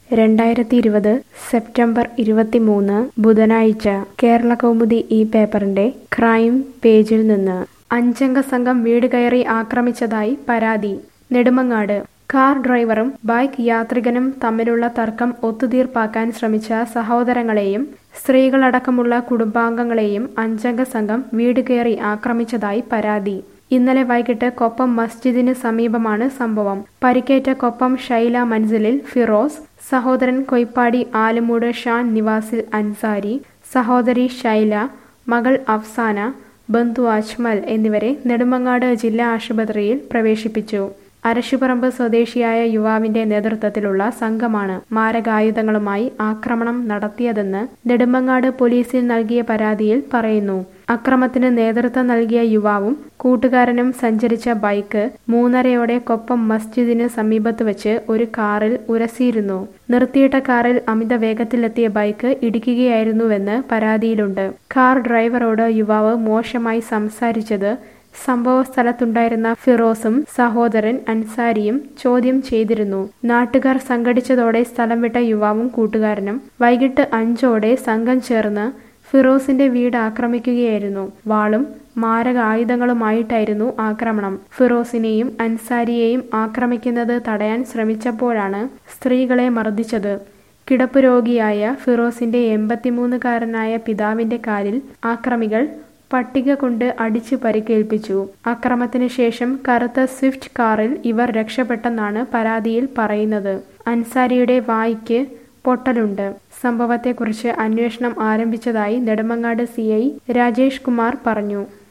രണ്ടായിരത്തി ഇരുപത് സെപ്റ്റംബർ ഇരുപത്തിമൂന്ന് ബുധനാഴ്ച കേരള കൗമുദി ഈ പേപ്പറിന്റെ ക്രൈം പേജിൽ നിന്ന് അഞ്ചംഗ സംഘം വീട് കയറി ആക്രമിച്ചതായി പരാതി നെടുമങ്ങാട് കാർ ഡ്രൈവറും ബൈക്ക് യാത്രികനും തമ്മിലുള്ള തർക്കം ഒത്തുതീർപ്പാക്കാൻ ശ്രമിച്ച സഹോദരങ്ങളെയും സ്ത്രീകളടക്കമുള്ള കുടുംബാംഗങ്ങളെയും അഞ്ചംഗ സംഘം വീട് കയറി ആക്രമിച്ചതായി പരാതി ഇന്നലെ വൈകിട്ട് കൊപ്പം മസ്ജിദിന് സമീപമാണ് സംഭവം പരിക്കേറ്റ കൊപ്പം ഷൈല മൻസിലിൽ ഫിറോസ് സഹോദരൻ കൊയ്പ്പാടി ആലുമൂട് ഷാൻ നിവാസിൽ അൻസാരി സഹോദരി ഷൈല മകൾ അഫ്സാന ബന്ധു അജ്മൽ എന്നിവരെ നെടുമങ്ങാട് ജില്ലാ ആശുപത്രിയിൽ പ്രവേശിപ്പിച്ചു അരശുപറമ്പ് സ്വദേശിയായ യുവാവിന്റെ നേതൃത്വത്തിലുള്ള സംഘമാണ് മാരകായുധങ്ങളുമായി ആക്രമണം നടത്തിയതെന്ന് നെടുമങ്ങാട് പോലീസിൽ നൽകിയ പരാതിയിൽ പറയുന്നു അക്രമത്തിന് നേതൃത്വം നൽകിയ യുവാവും കൂട്ടുകാരനും സഞ്ചരിച്ച ബൈക്ക് മൂന്നരയോടെ കൊപ്പം മസ്ജിദിന് സമീപത്ത് വെച്ച് ഒരു കാറിൽ ഉരസിയിരുന്നു നിർത്തിയിട്ട കാറിൽ അമിത വേഗത്തിലെത്തിയ ബൈക്ക് ഇടിക്കുകയായിരുന്നുവെന്ന് പരാതിയിലുണ്ട് കാർ ഡ്രൈവറോട് യുവാവ് മോശമായി സംസാരിച്ചത് സംഭവ സ്ഥലത്തുണ്ടായിരുന്ന ഫിറോസും സഹോദരൻ അൻസാരിയും ചോദ്യം ചെയ്തിരുന്നു നാട്ടുകാർ സംഘടിച്ചതോടെ സ്ഥലം വിട്ട യുവാവും കൂട്ടുകാരനും വൈകിട്ട് അഞ്ചോടെ സംഘം ചേർന്ന് ഫിറോസിന്റെ വീട് ആക്രമിക്കുകയായിരുന്നു വാളും മാരക ആയുധങ്ങളുമായിട്ടായിരുന്നു ആക്രമണം ഫിറോസിനെയും അൻസാരിയെയും ആക്രമിക്കുന്നത് തടയാൻ ശ്രമിച്ചപ്പോഴാണ് സ്ത്രീകളെ മർദ്ദിച്ചത് കിടപ്പ് രോഗിയായ ഫിറോസിന്റെ എൺപത്തിമൂന്നുകാരനായ പിതാവിന്റെ കാലിൽ ആക്രമികൾ പട്ടിക കൊണ്ട് അടിച്ചു പരിക്കേൽപ്പിച്ചു അക്രമത്തിന് ശേഷം കറുത്ത സ്വിഫ്റ്റ് കാറിൽ ഇവർ രക്ഷപ്പെട്ടെന്നാണ് പരാതിയിൽ പറയുന്നത് അൻസാരിയുടെ വായിക്ക് പൊട്ടലുണ്ട് സംഭവത്തെക്കുറിച്ച് അന്വേഷണം ആരംഭിച്ചതായി നെടുമങ്ങാട് സി ഐ രാജേഷ് കുമാർ പറഞ്ഞു